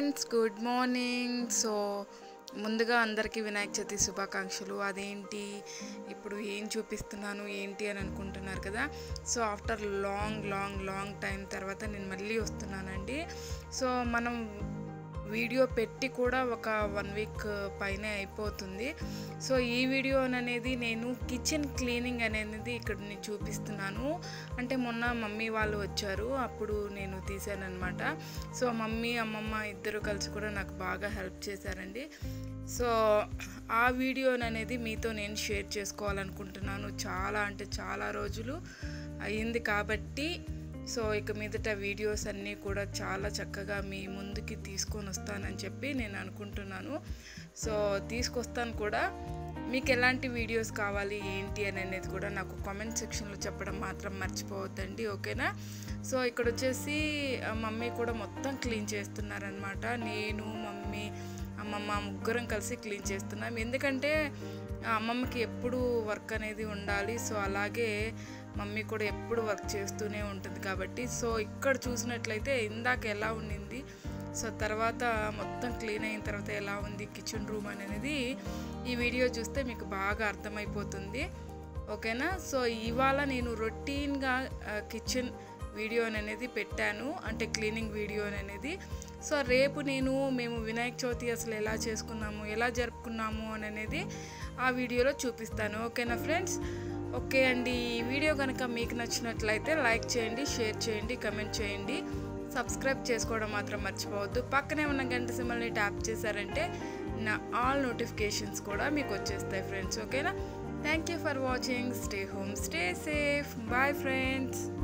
friends good morning so ముందుగా అందరికీ వినాయక చవితి శుభాకాంక్షలు అదేంటి ఇప్పుడు ఏం చూపిస్తున్నాను ఏంటి అని అనుకుంటున్నారు కదా so after long long long time తర్వాత నేను మళ్ళీ వస్తున్నానండి సో మనం వీడియో పెట్టి కూడా ఒక వన్ వీక్ పైనే అయిపోతుంది సో ఈ వీడియో అనేది నేను కిచెన్ క్లీనింగ్ అనేది ఇక్కడ నేను చూపిస్తున్నాను అంటే మొన్న మమ్మీ వాళ్ళు వచ్చారు అప్పుడు నేను తీసానమాట సో మమ్మీ అమ్మమ్మ ఇద్దరు కలిసి కూడా నాకు బాగా హెల్ప్ చేశారండి సో ఆ వీడియో అనేది మీతో నేను షేర్ చేసుకోవాలనుకుంటున్నాను చాలా అంటే చాలా రోజులు అయ్యింది కాబట్టి సో ఇక మీదట వీడియోస్ అన్నీ కూడా చాలా చక్కగా మీ ముందుకి తీసుకొని వస్తానని చెప్పి నేను అనుకుంటున్నాను సో తీసుకొస్తాను కూడా మీకు ఎలాంటి వీడియోస్ కావాలి ఏంటి అని అనేది కూడా నాకు కామెంట్ సెక్షన్లో చెప్పడం మాత్రం మర్చిపోవద్దండి ఓకేనా సో ఇక్కడ వచ్చేసి ఆ, మమ్మీ కూడా మొత్తం క్లీన్ చేస్తున్నారనమాట నేను మమ్మీ అమ్మమ్మ ముగ్గురం కలిసి క్లీన్ చేస్తున్నాం ఎందుకంటే ఆ అమ్మమ్మకి ఎప్పుడు వర్క్ అనేది ఉండాలి సో అలాగే మమ్మీ కూడా ఎప్పుడు వర్క్ చేస్తూనే ఉంటుంది కాబట్టి సో ఇక్కడ చూసినట్లయితే ఇందాక ఎలా ఉండింది సో తర్వాత మొత్తం క్లీన్ అయిన తర్వాత ఎలా ఉంది కిచెన్ రూమ్ అనేది ఈ వీడియో చూస్తే మీకు బాగా అర్థమైపోతుంది ఓకేనా సో ఇవాళ నేను రొటీన్గా కిచెన్ వీడియో అనేది పెట్టాను అంటే క్లీనింగ్ వీడియో అనేది సో రేపు నేను మేము వినాయక చవితి అసలు ఎలా చేసుకున్నాము ఎలా జరుపుకున్నాము అని అనేది ఆ వీడియోలో చూపిస్తాను ఓకేనా ఫ్రెండ్స్ ఓకే అండి ఈ వీడియో కనుక మీకు నచ్చినట్లయితే లైక్ చేయండి షేర్ చేయండి కమెంట్ చేయండి సబ్స్క్రైబ్ చేసుకోవడం మాత్రం మర్చిపోవద్దు పక్కనే ఉన్న గంట సింబల్ని ట్యాప్ చేశారంటే నా ఆల్ నోటిఫికేషన్స్ కూడా మీకు వచ్చేస్తాయి ఫ్రెండ్స్ ఓకేనా thank you for watching stay home stay safe bye friends